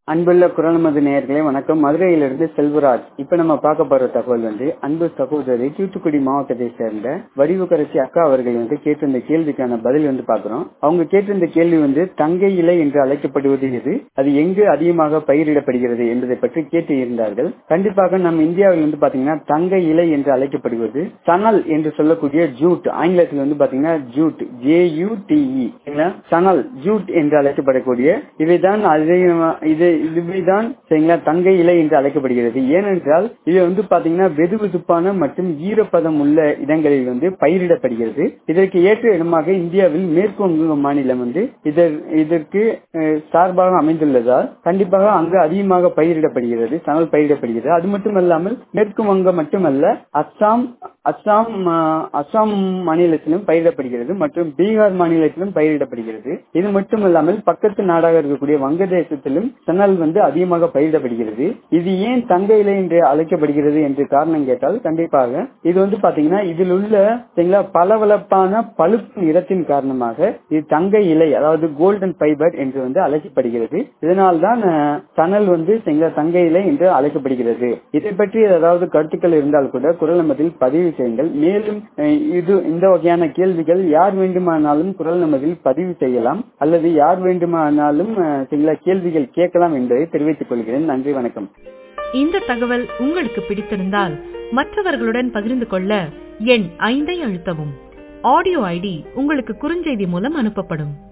அன்புள்ள குரல்மது நேயர்களே வணக்கம் மதுரையிலிருந்து செல்வராஜ் இப்ப நம்ம பார்க்க போற தகவல் வந்து அன்பு சகோதரி தூத்துக்குடி மாவட்டத்தை சேர்ந்த வடிவுக்கரசி அக்கா அவர்கள் வந்து கேட்டிருந்த கேள்விக்கான பதில் வந்து பாக்குறோம் அவங்க கேட்டிருந்த கேள்வி வந்து தங்கை இலை என்று அழைக்கப்படுவது எது அது எங்கு அதிகமாக பயிரிடப்படுகிறது என்பதை பற்றி கேட்டு இருந்தார்கள் கண்டிப்பாக நம்ம இந்தியாவில் வந்து பாத்தீங்கன்னா தங்கை இலை என்று அழைக்கப்படுவது சணல் என்று சொல்லக்கூடிய ஜூட் ஆங்கிலத்தில் வந்து பாத்தீங்கன்னா ஜூட் ஜே யூ டிஇ சணல் ஜூட் என்று அழைக்கப்படக்கூடிய இவைதான் அதிகமா இது இதுதான் சரிங்களா தங்கை இலை என்று அழைக்கப்படுகிறது ஏனென்றால் இது வந்து பாத்தீங்கன்னா வெது வெதுப்பான மற்றும் ஈரப்பதம் உள்ள இடங்களில் வந்து பயிரிடப்படுகிறது இதற்கு ஏற்ற இடமாக இந்தியாவில் மேற்கு வங்க மாநிலம் வந்து இதற்கு சார்பாக அமைந்துள்ளதால் கண்டிப்பாக அங்கு அதிகமாக பயிரிடப்படுகிறது சணல் பயிரிடப்படுகிறது அது மட்டுமல்லாமல் மேற்கு வங்கம் மட்டுமல்ல அஸ்ஸாம் அஸ்ஸாம் அஸ்ஸாம் மாநிலத்திலும் பயிரிடப்படுகிறது மற்றும் பீகார் மாநிலத்திலும் பயிரிடப்படுகிறது இது மட்டுமல்லாமல் பக்கத்து நாடாக இருக்கக்கூடிய வங்கதேசத்திலும் சணல் வந்து அதிகமாக பயிரிடப்படுகிறது இது ஏன் தங்க இலை என்று அழைக்கப்படுகிறது என்று காரணம் கேட்டால் கண்டிப்பாக இது வந்து பாத்தீங்கன்னா இதில் உள்ள பளபளப்பான பழுப்பு நிறத்தின் காரணமாக இது தங்க இலை அதாவது கோல்டன் ஃபைபர் என்று வந்து அழைக்கப்படுகிறது இதனால்தான் சணல் வந்து தங்க இலை என்று அழைக்கப்படுகிறது இதை பற்றி ஏதாவது கருத்துக்கள் இருந்தால் கூட குரல் நமதில் பதிவு செய்யுங்கள் மேலும் இது இந்த வகையான கேள்விகள் யார் வேண்டுமானாலும் குரல் நமதில் பதிவு செய்யலாம் அல்லது யார் வேண்டுமானாலும் சில கேள்விகள் கேட்கலாம் என்பதை தெரிவித்துக் கொள்கிறேன் நன்றி வணக்கம் இந்த தகவல் உங்களுக்கு பிடித்திருந்தால் மற்றவர்களுடன் பகிர்ந்து கொள்ள எண் ஐந்தை அழுத்தவும் ஆடியோ ஐடி உங்களுக்கு குறுஞ்செய்தி மூலம் அனுப்பப்படும்